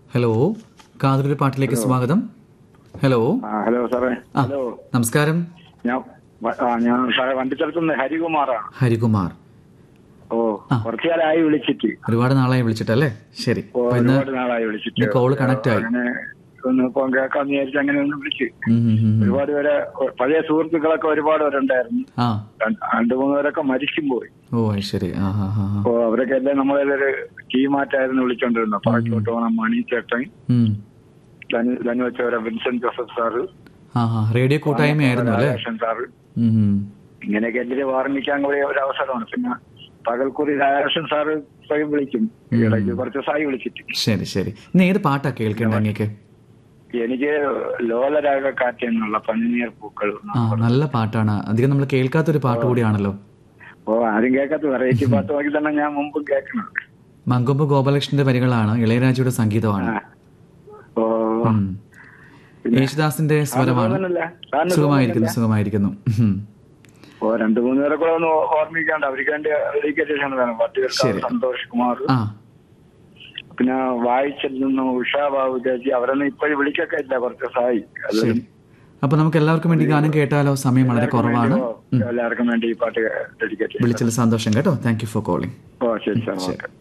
Hello കാതലൊരു പാട്ടിലേക്ക് സ്വാഗതം hello ആ ഹലോ സാറേ ആ ഹലോ നമസ്കാരം ഞാൻ വ- ആ ഞാൻ സാറേ വണ്ടിത്തലത്തുനിന്ന് ഹരികുമാറാണ് ഹരികുമാർ ഓ കുറച്ചു കാലമായി വിളിച്ചിട്ട് ഒരുപാട് നാളായി വിളിച്ചിട്ടല്ലേ ശരി ഓ, അപ്പൊ ഇന്ന് ഒരുപാട് നാളായി വിളിച്ചിട്ട് ഈ കോള് കണക്ട് ആയി അങ്ങനെ ഒന്ന് ഇപ്പം കേൾക്കാന്ന് വിചാരിച്ച് അങ്ങനെ ഒന്ന് വിളിച്ച് ഉം, ഉം, ഉം, ഉം. ഒരുപാട് പേരെ പഴയ സുഹൃത്തുക്കളൊക്കെ ഒരുപാട് പേരുണ്ടായിരുന്നു ആ രണ്ട് രണ്ട് മൂന്ന് പേരൊക്കെ മരിച്ചും പോയി ഓ അത് ശരി ആ ഹാ ഹാ ഹാ. അപ്പൊ അവരൊക്കെ എല്ലാം നമ്മളൊരു ടീമായിട്ടായിരുന്നു വിളിച്ചോണ്ടിരുന്നത് പാക്കോട്ട് പോകണം മണി ചേട്ടൻ ഉം. ധനു ധനു വെച്ചവരെ വിൻസെന്റ് ജോസഫ് സാറ് ആ ഹാ റേഡിയോ കൂട്ടായ്മയായിരുന്നു അല്ലേ രാധാകൃഷ്ണൻ സാറ് ഉം, ഉം. ഇങ്ങനെയൊക്കെ എല്ലാവരും ഓർമ്മിക്കാൻ കൂടിയ ഒരു അവസരമാണ് പിന്നെ പകൽക്കുറി രാധാകൃഷ്ണൻ സാറ് സ്വയം വിളിക്കും ഇടയ്ക്ക് കുറച്ച് ദിവസമായി വിളിച്ചിട്ട് ശരി ശരി ഇന്ന് ഏത് പാട്ടാ കേൾക്കേണ്ടത് അങ്ങേക്ക് എനിക്ക് ലോലരാഗ കാറ്റ് എന്നുള്ള പനിനീർ പൂക്കൾ ആ നല്ല പാട്ടാണ് അധികം നമ്മൾ കേൾക്കാത്തൊരു പാട്ട് കൂടിയാണല്ലോ ഓ ആരും കേൾക്കാത്ത വെറൈറ്റി പാട്ട് നോക്കി തന്നെ ഞാൻ മുമ്പും കേൾക്കണം മങ്കൊമ്പ് ഗോപാലകൃഷ്ണന്റെ വരികളാണ് ഇളയരാജയുടെ സംഗീതമാണ് ഓ ഉം. യേശുദാസിന്റെ സ്വരമാണ് തോന്നുന്നില്ല സാറിന് സുഖമായിരിക്കുന്നു സുഖമായിരിക്കുന്നു ഉം. ഓ രണ്ടു മൂന്ന് പേരെ കൂടെ ഒന്ന് ഓർമ്മിക്കാണ്ട് അവർക്ക് വേണ്ടി ഡെഡിക്കേഷൻ വേണം പട്ടികൾക്ക് സന്തോഷ് കുമാർ ആ പിന്നെ വായിച്ചിൽ നിന്നും ഉഷാ ബാബു ചേച്ചി അവരൊന്നും ഇപ്പോഴും വിളിക്കൊക്കെ ഇല്ല കുറച്ച് ദിവസമായി അത് ശരി അപ്പൊ നമുക്ക് എല്ലാവർക്കും വേണ്ടി ഗാനം കേട്ടാലോ സമയം വളരെ കുറവാണ് എല്ലാവർക്കും വേണ്ടി ഈ പാട്ട് ഡെഡിക്കേറ്റ് വിളിച്ചതിൽ സന്തോഷം കേട്ടോ താങ്ക് യു ഫോർ കോളിംഗ് ഓ ശരി സാർ ഓക്കെ